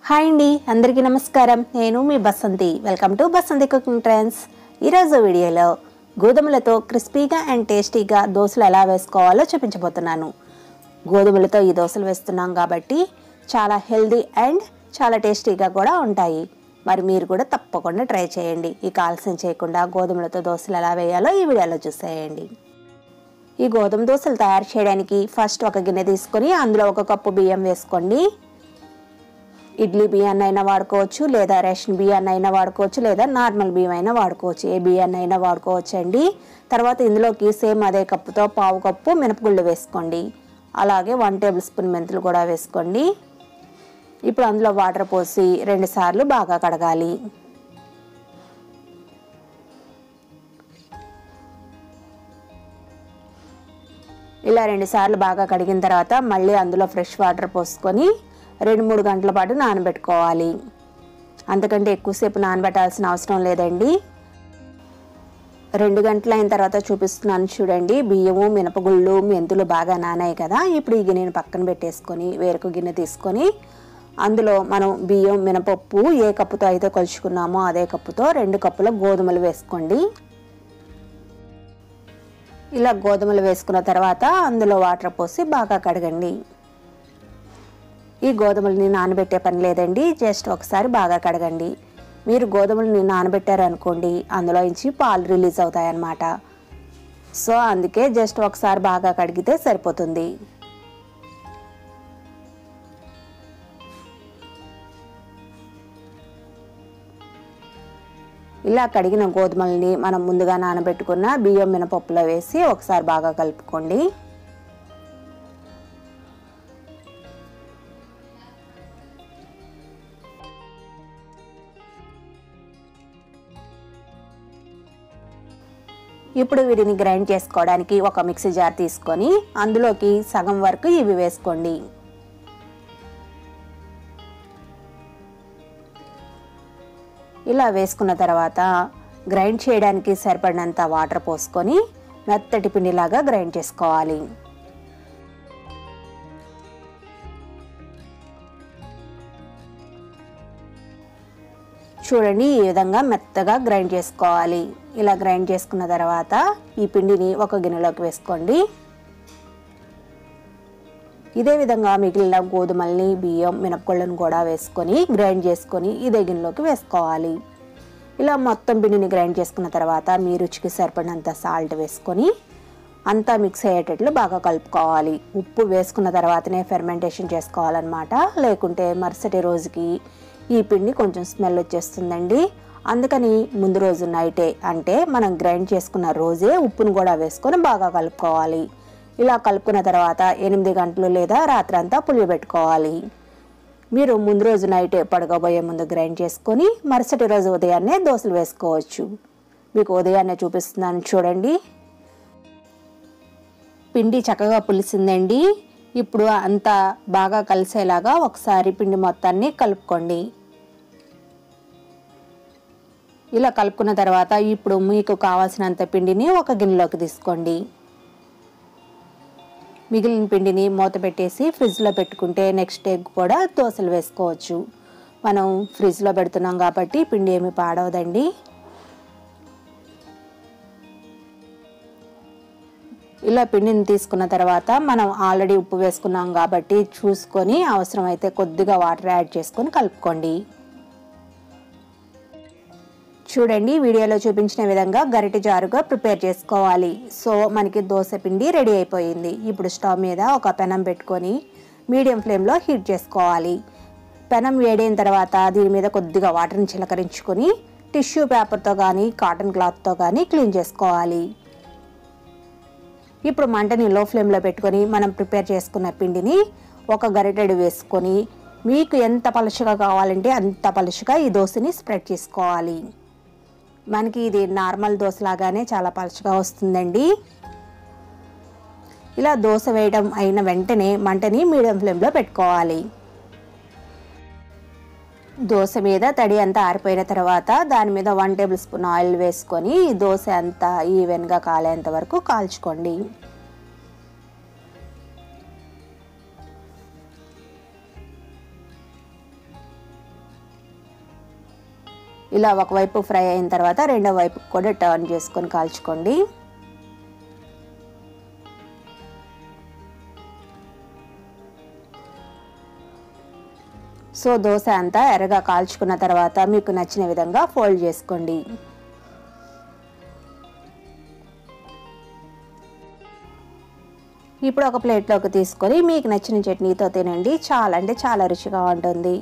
hi అండి అందరికీ నమస్కారం నేను మీ Basanthi welcome to Basanthi cooking trends ఈరోజు వీడియోలో గోధుమలతో క్రిస్పీగా అండ్ టేస్టీగా దోశలు ఎలా వేసుకోవాలో చూపించబోతున్నాను గోధుమలతో ఈ దోశలు వేస్తున్నాం కాబట్టి చాలా హెల్దీ అండ్ చాలా టేస్టీగా కూడా ఉంటాయి మరి మీరు కూడా తప్పకుండా ట్రై చేయండి ఈ ఆలస్యం చేయకుండా గోధుమలతో దోశలు ఎలా వేయాలో ఈ వీడియోలో చూసేయండి ఈ గోధుమ దోశలు తయారు చేయడానికి ఫస్ట్ ఒక గిన్నె తీసుకొని అందులో ఒక కప్పు బియ్యం వేసుకోండి ఇడ్లీ బియ్యాన్ని అయినా వాడుకోవచ్చు లేదా రేషన్ బియ్యాన్ని అయినా వాడుకోవచ్చు లేదా నార్మల్ బియ్యం అయినా వాడుకోవచ్చు ఏ బియ్యాన్ని అయినా వాడుకోవచ్చు అండి తర్వాత ఇందులోకి సేమ్ అదే కప్పుతో పావు కప్పు మినపగుళ్ళు వేసుకోండి అలాగే వన్ టేబుల్ స్పూన్ మెంతులు కూడా వేసుకోండి ఇప్పుడు అందులో వాటర్ పోసి రెండు సార్లు బాగా కడగాలి ఇలా రెండు సార్లు బాగా కడిగిన తర్వాత మళ్ళీ అందులో ఫ్రెష్ వాటర్ పోసుకొని రెండు మూడు గంటల పాటు నానబెట్టుకోవాలి అంతకంటే ఎక్కువసేపు నానబెట్టాల్సిన అవసరం లేదండి రెండు గంటలు అయిన తర్వాత చూపిస్తున్నాను చూడండి బియ్యము మినపగుళ్ళు మెంతులు బాగా నానాయి కదా ఇప్పుడు ఈ గిన్నెని పక్కన పెట్టేసుకొని వేరొక గిన్నె తీసుకొని అందులో మనం బియ్యం మినపప్పు ఏ కప్పుతో అయితే కొలుచుకున్నామో అదే కప్పుతో రెండు కప్పుల గోధుమలు వేసుకోండి ఇలా గోధుమలు వేసుకున్న తర్వాత అందులో వాటర్ పోసి బాగా కడగండి ఈ గోధుమలని నానబెట్టే పని లేదండి జస్ట్ ఒకసారి బాగా కడగండి మీరు గోధుమలని నానబెట్టారనుకోండి అందులో నుంచి పాలు రిలీజ్ అవుతాయన్నమాట సో అందుకే జస్ట్ ఒకసారి బాగా కడిగితే సరిపోతుంది ఇలా కడిగిన గోధుమల్ని మనం ముందుగా నానబెట్టుకున్న బియ్యం మినపప్పులో వేసి ఒకసారి బాగా కలుపుకోండి ఇప్పుడు వీటిని గ్రైండ్ చేసుకోవడానికి ఒక మిక్సీ జార్ తీసుకొని అందులోకి సగం వరకు ఇవి వేసుకోండి ఇలా వేసుకున్న తర్వాత గ్రైండ్ చేయడానికి సరిపడినంత వాటర్ పోసుకొని మెత్తటి పిండిలాగా గ్రైండ్ చేసుకోవాలి చూడండి ఈ విధంగా మెత్తగా గ్రైండ్ చేసుకోవాలి ఇలా గ్రైండ్ చేసుకున్న తర్వాత ఈ పిండిని ఒక గిన్నెలోకి వేసుకోండి ఇదే విధంగా మిగిలిన గోధుమల్ని బియ్యం మినపగుళ్ళను కూడా వేసుకొని గ్రైండ్ చేసుకొని ఇదే గిన్నెలోకి వేసుకోవాలి ఇలా మొత్తం పిండిని గ్రైండ్ చేసుకున్న తర్వాత మీ రుచికి సరిపడినంత సాల్ట్ వేసుకొని అంతా మిక్స్ అయ్యేటట్లు బాగా కలుపుకోవాలి ఉప్పు వేసుకున్న తర్వాతనే ఫెర్మెంటేషన్ చేసుకోవాలన్నమాట లేకుంటే మరుసటి రోజుకి ఈ పిండి కొంచెం స్మెల్ వచ్చేస్తుందండి అందుకని ముందు రోజు నైటే అంటే మనం గ్రైండ్ చేసుకున్న రోజే ఉప్పును కూడా వేసుకొని బాగా కలుపుకోవాలి ఇలా కలుపుకున్న తర్వాత ఎనిమిది గంటలు లేదా రాత్రి అంతా పులియబెట్టుకోవాలి మీరు ముందు రోజు నైట్ పడుకోబోయే ముందు గ్రైండ్ చేసుకొని మరుసటి రోజు ఉదయాన్నే దోశలు వేసుకోవచ్చు మీకు ఉదయాన్నే చూపిస్తున్నాను చూడండి పిండి చక్కగా పులిసిందండి ఇప్పుడు అంతా బాగా కలిసేలాగా ఒకసారి పిండి మొత్తాన్ని కలుపుకోండి ఇలా కలుపుకున్న తర్వాత ఇప్పుడు మీకు కావాల్సినంత పిండిని ఒక గిన్నెలోకి తీసుకోండి మిగిలిన పిండిని మూత పెట్టేసి ఫ్రిడ్జ్లో పెట్టుకుంటే నెక్స్ట్ డే కూడా దోశలు వేసుకోవచ్చు మనం ఫ్రిడ్జ్లో పెడుతున్నాం కాబట్టి పిండి ఏమి పాడవదండి ఇలా పిండిని తీసుకున్న తర్వాత మనం ఆల్రెడీ ఉప్పు వేసుకున్నాం కాబట్టి చూసుకొని అవసరమైతే కొద్దిగా వాటర్ యాడ్ చేసుకొని కలుపుకోండి చూడండి వీడియోలో చూపించిన విధంగా గరిటె జారుగా ప్రిపేర్ చేసుకోవాలి సో మనకి దోశ పిండి రెడీ అయిపోయింది ఇప్పుడు స్టవ్ మీద ఒక పెనం పెట్టుకొని మీడియం ఫ్లేమ్లో హీట్ చేసుకోవాలి పెనం వేడైన తర్వాత దీని మీద కొద్దిగా వాటర్ని చిలకరించుకొని టిష్యూ పేపర్తో కానీ కాటన్ క్లాత్తో కానీ క్లీన్ చేసుకోవాలి ఇప్పుడు మంటని లో ఫ్లేమ్లో పెట్టుకొని మనం ప్రిపేర్ చేసుకున్న పిండిని ఒక గరిటెడు వేసుకొని మీకు ఎంత పలుచగా కావాలంటే అంత పలుచగా ఈ దోశని స్ప్రెడ్ చేసుకోవాలి మనకి ఇది నార్మల్ దోశ లాగానే చాలా పలుచగా వస్తుందండి ఇలా దోశ వేయడం అయిన వెంటనే మంటని మీడియం ఫ్లేమ్లో పెట్టుకోవాలి దోశ మీద తడి అంతా ఆరిపోయిన తర్వాత దాని మీద వన్ టేబుల్ స్పూన్ ఆయిల్ వేసుకొని ఈ దోశ అంతా ఈవెన్గా కాలేంత వరకు కాల్చుకోండి ఇలా ఒకవైపు ఫ్రై అయిన తర్వాత రెండో వైపు కూడా టర్న్ చేసుకొని కాల్చుకోండి సో దోశ అంతా ఎర్రగా కాల్చుకున్న తర్వాత మీకు నచ్చిన విధంగా ఫోల్డ్ చేసుకోండి ఇప్పుడు ఒక ప్లేట్లోకి తీసుకొని మీకు నచ్చిన చట్నీతో తినండి చాలా అంటే చాలా రుచిగా ఉంటుంది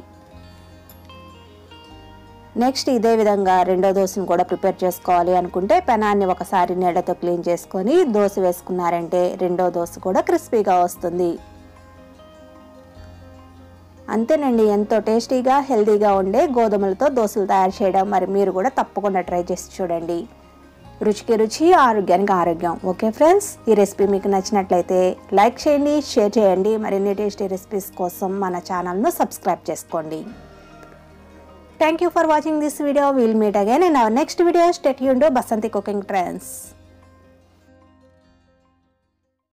నెక్స్ట్ ఇదే విధంగా రెండో దోశను కూడా ప్రిపేర్ చేసుకోవాలి అనుకుంటే పెనాన్ని ఒకసారి నీళ్ళతో క్లీన్ చేసుకొని దోశ వేసుకున్నారంటే రెండో దోశ కూడా క్రిస్పీగా వస్తుంది అంతేనండి ఎంతో టేస్టీగా హెల్తీగా ఉండే గోధుమలతో దోశలు తయారు చేయడం మరి మీరు కూడా తప్పకుండా ట్రై చేసి చూడండి రుచికి రుచి ఆరోగ్యానికి ఆరోగ్యం ఓకే ఫ్రెండ్స్ ఈ రెసిపీ మీకు నచ్చినట్లయితే లైక్ చేయండి షేర్ చేయండి మరిన్ని టేస్టీ రెసిపీస్ కోసం మన ఛానల్ను సబ్స్క్రైబ్ చేసుకోండి thank you for watching this video will meet again in our next video stay యూన్ బసంతి కుకింగ్ ట్రెండ్స్